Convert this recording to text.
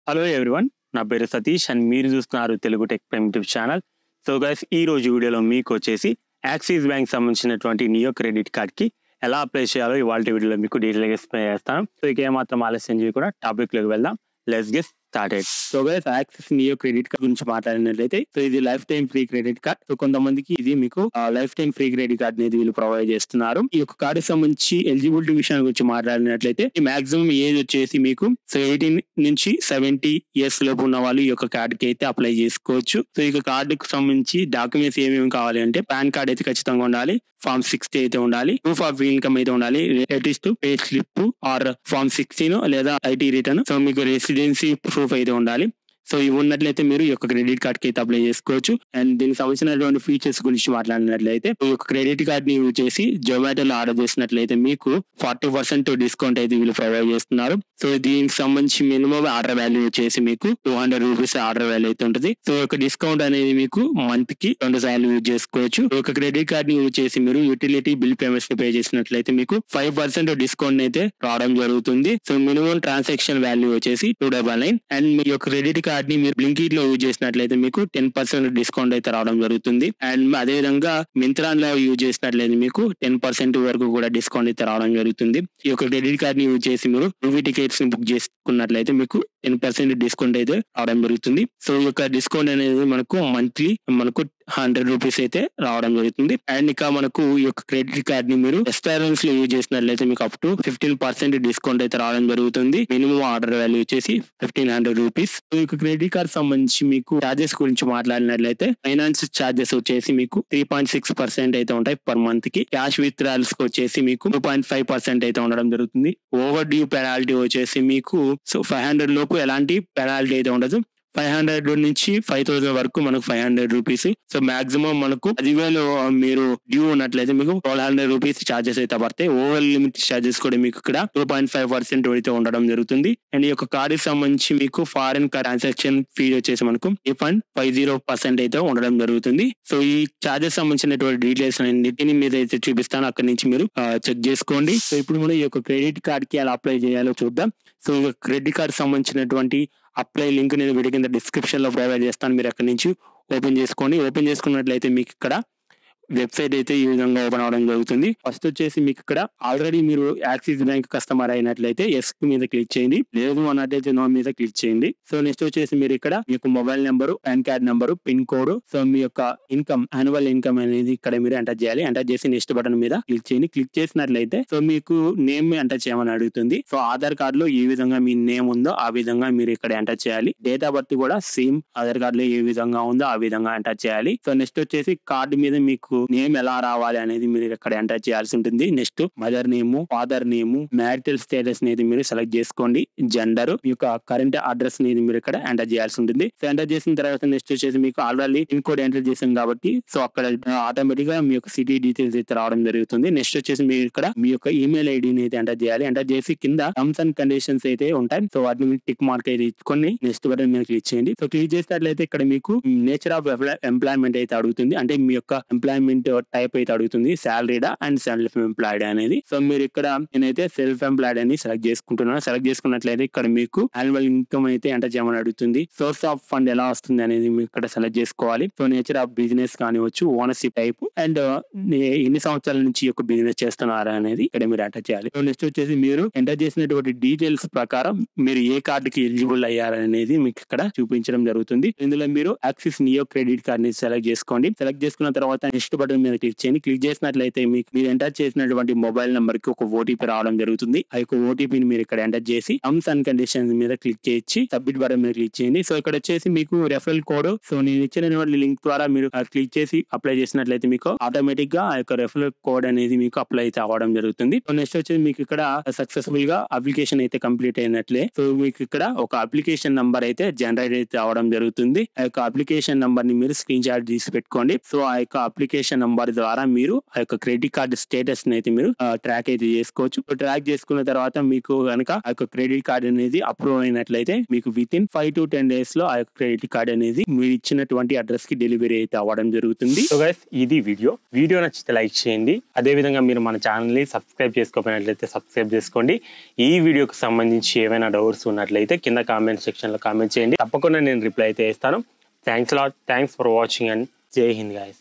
hello everyone నా పేరు Satish and మీరు చూస్తున్నారు Telugu tech primitive channel so guys ఈ రోజు వీడియోలో మీకు వచ్చేసి యాక్సిస్ బ్యాంక్ సంబంధించినటువంటి నియో క్రెడిట్ కార్డ్ కి ఎలా అప్లై చేయాలో ఇవాళ వీడియోలో మీకు డీటెయిల్గా ఎక్స్ప్లెయిన్ చేస్తాను సో ఇక ఏమాత్రం ఆలస్యం చేయకుండా టాపిక్ లోకి వెళ్దాం let's get started so guys Axis neo credit card గురించి మాట్లాడినట్లయితే సో ఇది life time free credit card so కొంతమందికి ఇది మీకు life time free credit card అనేది వీళ్ళు ప్రొవైడ్ చేస్తున్నారు ఈ యొక్క కార్డు సంబంధించి ఎలిజిబిలిటీ విషయం గురించి మాట్లాడినట్లయితే ఈ మాక్సిమం ఏజ్ వచ్చేసి మీకు సో ఎయిటీన్ నుంచి సెవెంటీ ఇయర్స్ లోపు ఉన్న వాళ్ళు ఈ యొక్క కార్డ్ కి అయితే అప్లై చేసుకోవచ్చు సో ఈ కార్డుకు సంబంధించి డాక్యుమెంట్స్ ఏమేమి కావాలి అంటే పాన్ కార్డ్ అయితే ఖచ్చితంగా ఉండాలి ఫార్మ్ సిక్స్టీ అయితే ఉండాలి ప్రూఫ్ ఆఫ్ ఇన్కమ్ అయితే ఉండాలి latest pay slip or form sixteen లేదా ఐటీ రిటర్న్ సో మీకు రెసిడెన్సీ ప్రూఫ్ అయితే ఉండాలి సో ఇవి ఉన్నట్లయితే మీరు ఈ యొక్క క్రెడిట్ కార్డ్ కి అయితే అప్లై చేసుకోవచ్చు అండ్ దీనికి సంబంధించినటువంటి ఫీచర్స్ గురించి మాట్లాడినట్లయితే ఈ యొక్క క్రెడిట్ కార్డ్ ని యూజ్ చేసి జొమాటోలో ఆర్డర్ చేసినట్లయితే మీకు ఫార్టీ పర్సెంట్ డిస్కౌంట్ అయితే వీళ్ళు ప్రొవైడ్ చేస్తున్నారు సో దీనికి సంబంధించి మినిమం ఆర్డర్ వాల్యూ వచ్చేసి మీకు two hundred rupees order value అయితే ఉంటుంది సో ఈ యొక్క డిస్కౌంట్ అనేది మీకు మంత్ కి రెండు సార్లు యూజ్ చేసుకోవచ్చు ఈ యొక్క క్రెడిట్ కార్డ్ ని యూజ్ చేసి మీరు యూటిలిటీ బిల్ పేమెంట్స్ ని పే చేసినట్లయితే మీకు ఫైవ్ పర్సెంట్ డిస్కౌంట్ అయితే రావడం జరుగుతుంది సో మినిమం ట్రాన్సాక్షన్ వాల్యూ వచ్చేసి టూ డబల్ నైన్ అండ్ మీ యొక్క క్రెడిట్ కార్డ్ ని మీరు బ్లింకిట్ లో యూజ్ చేసినట్లయితే మీకు టెన్ పర్సెంట్ డిస్కౌంట్ అయితే రావడం జరుగుతుంది అండ్ అదే విధంగా మింత్రా లో యూజ్ చేసినట్లయితే మీకు టెన్ పర్సెంట్ వరకు కూడా డిస్కౌంట్ అయితే రావడం జరుగుతుంది ఈ యొక్క క్రెడిట్ కార్డ్ ని యూజ్ చేసి మీరు మూవీ టికెట్స్ ని బుక్ చేసుకున్నట్లయితే మీకు టెన్ పర్సెంట్ డిస్కౌంట్ అయితే రావడం జరుగుతుంది సో ఈ యొక్క డిస్కౌంట్ అనేది మనకు మంత్లీ మనకు హండ్రెడ్ రూపీస్ అయితే రావడం జరుగుతుంది అండ్ ఇక మనకు ఈ యొక్క క్రెడిట్ కార్డ్ ని మీరు రెస్టారెంట్స్ లో యూజ్ చేసినట్లయితే మీకు up to fifteen percent discount అయితే రావడం జరుగుతుంది మినిమం ఆర్డర్ వాల్యూ వచ్చేసి ఫిఫ్టీన్ హండ్రెడ్ రూపీస్ ఈ యొక్క క్రెడిట్ కార్డ్ సంబంధించి మీకు చార్జెస్ గురించి మాట్లాడినట్లయితే ఫైనాన్స్ చార్జెస్ వచ్చేసి మీకు త్రీ పాయింట్ సిక్స్ పర్సెంట్ అయితే ఉంటాయి పర్ మంత్ కి క్యాష్ విత్ కి వచ్చేసి మీకు టూ పాయింట్ ఫైవ్ పర్సెంట్ అయితే ఉండడం జరుగుతుంది ఓవర్ డ్యూ పెనాల్టీ వచ్చేసి మీకు సో ఫైవ్ హండ్రెడ్ లోపు ఎలాంటి పెనాల్టీ అయితే ఉండదు ఫైవ్ హండ్రెడ్ నుంచి ఫైవ్ థౌసండ్ వరకు మనకు five hundred rupees so maximum మనకు పదివేలు మీరు డ్యూ ఉన్నట్లయితే మీకు ట్వెల్వ్ హండ్రెడ్ రూపీస్ చార్జెస్ అయితే పడతాయి ఓవర్ లిమిట్ చార్జెస్ కూడా మీకు ఇక్కడ టూ పాయింట్ ఫైవ్ పర్సెంట్ అయితే ఉండడం జరుగుతుంది అండ్ ఈ యొక్క కార్డు సంబంధించి మీకు ఫారెన్ ట్రాన్సాక్షన్ ఫీ వచ్చేసి మనకు రిఫండ్ ఫైవ్ జీరో పర్సెంట్ అయితే ఉండడం జరుగుతుంది సో ఈ చార్జెస్ సంబంధించినటువంటి డీటెయిల్స్ అన్నిటిని మీద అయితే చూపిస్తాను అక్కడ నుంచి మీరు చెక్ చేసుకోండి సో ఇప్పుడు మనం ఈ యొక్క క్రెడిట్ కార్డ్ కి ఎలా అప్లై చేయాలో చూద్దాం సో ఈ క్రెడిట్ కార్డ్ సంబంధించినటువంటి అప్లై లింక్ నేను వీడియో కింద డిస్క్రిప్షన్ లో ప్రొవైడ్ చేస్తాను మీరు అక్కడి నుంచి ఓపెన్ చేసుకోండి ఓపెన్ చేసుకున్నట్లయితే మీకు ఇక్కడ వెబ్సైట్ అయితే ఈ విధంగా ఓపెన్ అవడం జరుగుతుంది ఫస్ట్ వచ్చేసి మీకు ఇక్కడ ఆల్రెడీ మీరు యాక్సిస్ బ్యాంక్ కస్టమర్ అయినట్లయితే ఎస్ మీద క్లిక్ చేయండి లేదు అన్నట్లయితే నో మీద క్లిక్ చేయండి సో నెక్స్ట్ వచ్చేసి మీరు ఇక్కడ మీ యొక్క mobile number pan card number pin code so మీ యొక్క ఇన్కమ్ యాన్యువల్ ఇన్కమ్ అనేది ఇక్కడ మీరు ఎంటర్ చేయాలి ఎంటర్ చేసి నెక్స్ట్ బటన్ మీద క్లిక్ చేయండి క్లిక్ చేసినట్లయితే సో మీకు నేమ్ ఎంటర్ చేయమని అడుగుతుంది సో ఆధార్ కార్డ్ లో ఏ విధంగా మీ నేమ్ ఉందో ఆ విధంగా మీరు ఇక్కడ ఎంటర్ చేయాలి డేట్ ఆఫ్ బర్త్ కూడా సేమ్ ఆధార్ కార్డ్ లో ఏ విధంగా ఉందో ఆ విధంగా ఎంటర్ చేయాలి సో నెక్స్ట్ వచ్చేసి కార్డు మీద మీకు నేమ్ ఎలా రావాలి అనేది మీరు ఇక్కడ ఎంటర్ చేయాల్సి ఉంటుంది next mother name father name marital status అనేది మీరు సెలెక్ట్ చేసుకోండి జెండర్ మీ యొక్క కరెంట్ అడ్రస్ అనేది మీరు ఇక్కడ ఎంటర్ చేయాల్సి ఉంటుంది సో ఎంటర్ చేసిన తర్వాత నెక్స్ట్ వచ్చేసి మీకు ఆల్రెడీ పిన్ కోడ్ ఎంటర్ చేసాం కాబట్టి సో అక్కడ ఆటోమేటిక్ గా మీ యొక్క సిటీ డీటెయిల్స్ అయితే రావడం జరుగుతుంది నెక్స్ట్ వచ్చేసి మీరు ఇక్కడ మీ యొక్క ఈమెయిల్ ఐడిని అయితే ఎంటర్ చేయాలి ఎంటర్ చేసి కింద టర్మ్స్ అండ్ కండిషన్స్ అయితే ఉంటాయి సో వాటిని టిక్ మార్క్ అయితే ఇచ్చుకొని నెక్స్ట్ బటన్ మీద క్లిక్ చేయండి సో క్లిక్ చేసినట్లయితే ఇక్కడ మీకు నేచర్ ఆఫ్ ఎంప్లాయ్మెంట్ అయితే అడుగుతుంది అంటే మీ యొక్క ఎంప్లాయ్మెంట్ టైప్ అయితే అడుగుతుంది శాలరీడా అండ్ సెల్ఫ్ ఎంప్లాయిడ్ అనేది సో మీరు ఇక్కడ నేనైతే సెల్ఫ్ ఎంప్లాయిడ్ అని సెలెక్ట్ చేసుకుంటున్నాను సెలెక్ట్ చేసుకున్నట్లయితే ఇక్కడ మీకు యాన్యువల్ ఇన్కమ్ అయితే ఎంటర్ చేయమని అడుగుతుంది సోర్స్ ఆఫ్ ఫండ్ ఎలా వస్తుంది అనేది మీరు ఇక్కడ సెలెక్ట్ చేసుకోవాలి సో నేచర్ ఆఫ్ బిజినెస్ కానివచ్చు ఓనర్షిప్ టైప్ అండ్ ఎన్ని సంవత్సరాల నుంచి యొక్క బిజినెస్ చేస్తున్నారు అనేది ఇక్కడ మీరు ఎంటర్ చేయాలి సో నెక్స్ట్ వచ్చేసి మీరు ఎంటర్ చేసినటువంటి డీటెయిల్స్ ప్రకారం మీరు ఏ కార్డుకి ఎలిజిబుల్ అయ్యారనేది మీకు ఇక్కడ చూపించడం జరుగుతుంది ఇందులో మీరు యాక్సిస్ నియో క్రెడిట్ కార్డ్ ని సెలెక్ట్ చేసుకోండి సెలెక్ట్ చేసుకున్న తర్వాత నెక్స్ట్ బటన్ మీద క్లిక్ చేయండి క్లిక్ చేసినట్లయితే మీకు మీరు ఎంటర్ చేసినటువంటి మొబైల్ నెంబర్ కి ఒక ఓటీపీ రావడం జరుగుతుంది ఆ యొక్క ఓటీపీని మీరు ఇక్కడ ఎంటర్ చేసి టర్మ్స్ అండ్ కండిషన్స్ మీద క్లిక్ చేసి సబ్మిట్ బటన్ మీద క్లిక్ చేయండి సో ఇక్కడ వచ్చేసి మీకు రెఫరల్ కోడ్ సో నేను ఇచ్చిన లింక్ ద్వారా మీరు క్లిక్ చేసి అప్లై చేసినట్లయితే మీకు ఆటోమేటిక్ గా ఆ యొక్క రెఫరల్ కోడ్ అనేది మీకు అప్లై అయితే అవ్వడం జరుగుతుంది సో నెక్స్ట్ వచ్చేసి మీకు ఇక్కడ సక్సెస్ఫుల్ గా అప్లికేషన్ అయితే కంప్లీట్ అయినట్లే సో మీకు ఇక్కడ ఒక అప్లికేషన్ నంబర్ అయితే జనరేట్ అయితే అవ్వడం జరుగుతుంది ఆ యొక్క అప్లికేషన్ నంబర్ ని మీరు స్క్రీన్ షాట్ తీసి పెట్టుకోండి సో ఆ యొక్క అప్లికేషన్ నంబర్ ద్వారా మీరు ఆ యొక్క క్రెడిట్ కార్డ్ స్టేటస్ అయితే మీరు ట్రాక్ అయితే చేసుకోవచ్చు ట్రాక్ చేసుకున్న తర్వాత మీకు కనుక ఆ యొక్క క్రెడిట్ కార్డ్ అనేది అప్రూవ్ అయినట్లయితే మీకు within five to ten days లో ఆ యొక్క క్రెడిట్ కార్డ్ అనేది మీరు ఇచ్చినటువంటి అడ్రస్ కి డెలివరీ అయితే అవ్వడం జరుగుతుంది సో గైస్ ఇది వీడియో వీడియో నచ్చితే లైక్ చేయండి అదేవిధంగా మీరు మన ఛానల్ని సబ్స్క్రైబ్ చేసుకోకపోయినట్లయితే సబ్స్క్రైబ్ చేసుకోండి ఈ వీడియోకి సంబంధించి ఏమైనా డౌట్స్ ఉన్నట్లయితే కింద కామెంట్ సెక్షన్లో కామెంట్ చేయండి తప్పకుండా నేను రిప్లై అయితే ఇస్తాను thanks lot thanks for watching and Jai Hind guys